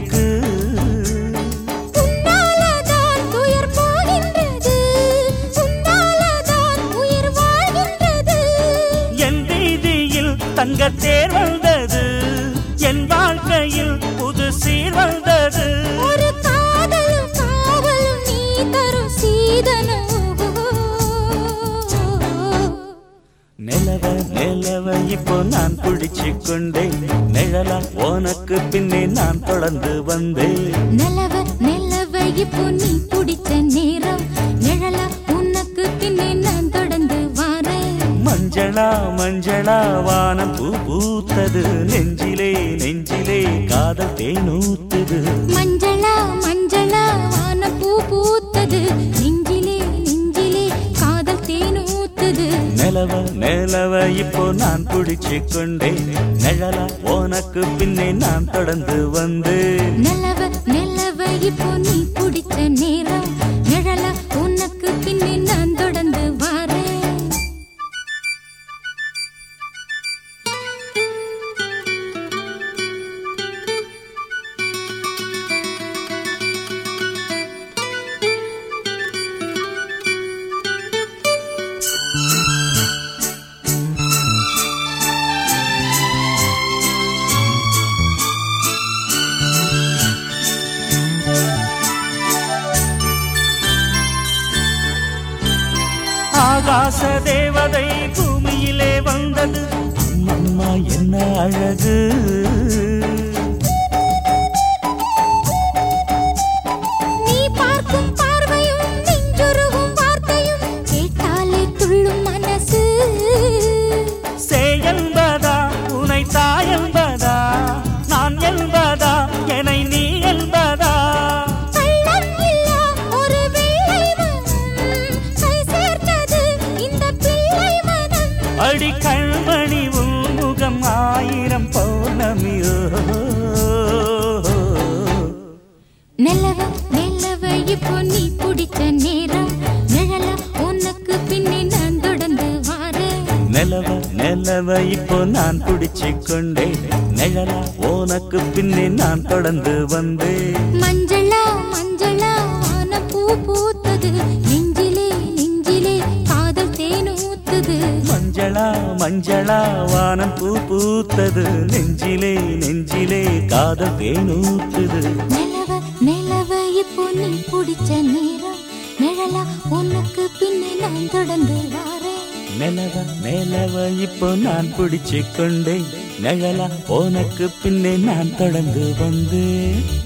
எனக்கு உன்னாலதான் துயர் போகின்றது உன்னாலதான் உயிர் வாழ்கின்றது என் வீதியில் தங்க தேர் வந்தது என் வாழ்க்கையில் புது சீர் வந்தது ஒரு காதலும் காவலும் நீ தரும் சீதனம் நிலவ நிலவ இப்போ நான் பிடிச்சு கொண்டேன் நிழலா உனக்கு பின்னே நான் தொடர்ந்து வந்தேன் நிலவ நிலவ இப்போ நீ பிடிச்ச நேரம் நிழலா உனக்கு பின்னே நான் தொடர்ந்து வாரேன் மஞ்சளா மஞ்சளா வானம் பூ பூத்தது நெஞ்சிலே நெஞ்சிலே காதல் தேனூத்துது மஞ்சளா மஞ்சளா வான பூ பூத்தது நெஞ்சிலே நெஞ்சிலே காதல் தேனூத்துது நிலவ நிலவ இப்போ நான் பிடிச்சு கொண்டேன் நிழலா உனக்கு பின்னே நான் தொடர்ந்து வந்தேன் நிலவ நிலவ இப்போ நீ பிடிச்ச நேரம் நிழலா உனக்கு பின்னே நான் தொடர்ந்து வாரேன் ஆகாச தேவதை பூமியிலே வந்தது அம்மம்மா என்ன அழகு நீ பார்க்கும் பார்வையும் நெஞ்சுருகும் வார்த்தையும் கேட்டாலே துள்ளும் மனசு சே என்பதா உனை தாய் என்பதா நான் என்பதா என்னை நீ என்பதா கள்ளம் இல்லா ஒரு வெள்ளை மனம் கை சேர்த்தது இந்த பிள்ளை மனம் அடி கண்மணி உன் முகம் ஆயிரம் பௌர்ணமியோ நிலவ நிலவ இப்போ நீ பிடிச்ச நேரம் நிழல உனக்கு பின்னே நான் தொடர்ந்து வாரேன் நிலவ நிலவ இப்போ நான் பிடிச்சு கொண்டேன் நிழலா உனக்கு பின்னே நான் தொடர்ந்து வந்தேன் மஞ்சளா மஞ்சளா ஆன பூ பூத்தது நெஞ்சிலே நெஞ்சிலே காதல் தேனூத்துது மஞ்சளா மஞ்சளா வானம் பூ பூத்தது நெஞ்சிலே நெஞ்சிலே காதல் தேனூத்துது நிலவ நிலவ இப்போ நீ பிடிச்ச நேரம் நிழலா உனக்கு பின்னே நான் தொடர்ந்து வாரேன் நிலவ நிலவ இப்போ நான் பிடிச்சு கொண்டேன் நிழலா உனக்கு பின்னே நான் தொடர்ந்து வந்தேன்